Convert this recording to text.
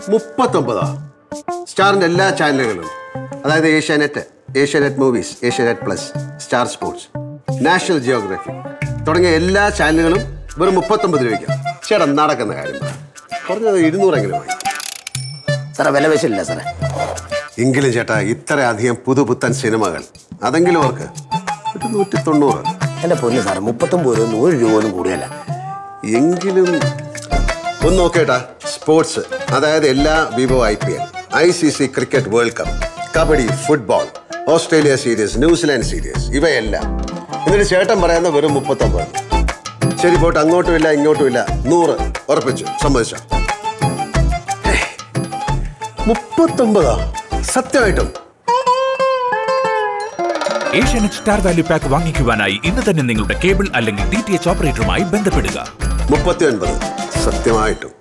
മുപ്പത്തൊമ്പതാ സ്റ്റാറിന്റെ എല്ലാ ചാനലുകളും അതായത് Asianet Asianet Movies Asianet Plus Star Sports National Geography തുടങ്ങിയ എല്ലാ ചാനലുകളും വെറും മുപ്പത്തൊമ്പത് രൂപയ്ക്ക് ചേട്ടാ നടക്കുന്ന കാര്യം പറ. കുറഞ്ഞത് ഇരുന്നൂറെങ്കിലും വാങ്ങി സാറേ വില വെച്ചില്ല സാറേ എങ്കിലും ചേട്ടാ ഇത്രയധികം പുതുപുത്തൻ സിനിമകൾ അതെങ്കിലും ഓർക്ക് ഒരു നൂറ്റി തൊണ്ണൂറ് എൻ്റെ പൊന്ന് സാറേ മുപ്പത്തൊമ്പത് രൂപ നൂറ് രൂപ ഒന്നും കൂടുതലല്ല എങ്കിലും ഒന്ന് നോക്കേട്ടാ സ്പോർട്സ് അതായത് എല്ലാ Vivo I P L I C C cricket world cup kabaddi football Australia series New Zealand series ഇവയെല്ലാം എന്നിട്ട് ചേട്ടൻ പറയുന്ന വെറും മുപ്പത്തൊമ്പത് ശരി പോട്ടെ അങ്ങോട്ടും ഇല്ല ഇങ്ങോട്ടും ഇല്ല നൂറ് ഉറപ്പിച്ചു സമ്മതിച്ചോ ഹേയ്, മുപ്പത്തൊമ്പതോ സത്യമായിട്ടും ഏഷ്യാനെറ്റ് സ്റ്റാർ വാല്യൂ പാക്ക് വാങ്ങിക്കുവാനായി ഇന്ന് തന്നെ നിങ്ങളുടെ കേബിൾ അല്ലെങ്കിൽ ഡി ടി എച്ച് ഓപ്പറേറ്ററുമായി ബന്ധപ്പെടുക മുപ്പത്തി ഒൻപത് സത്യമായിട്ടും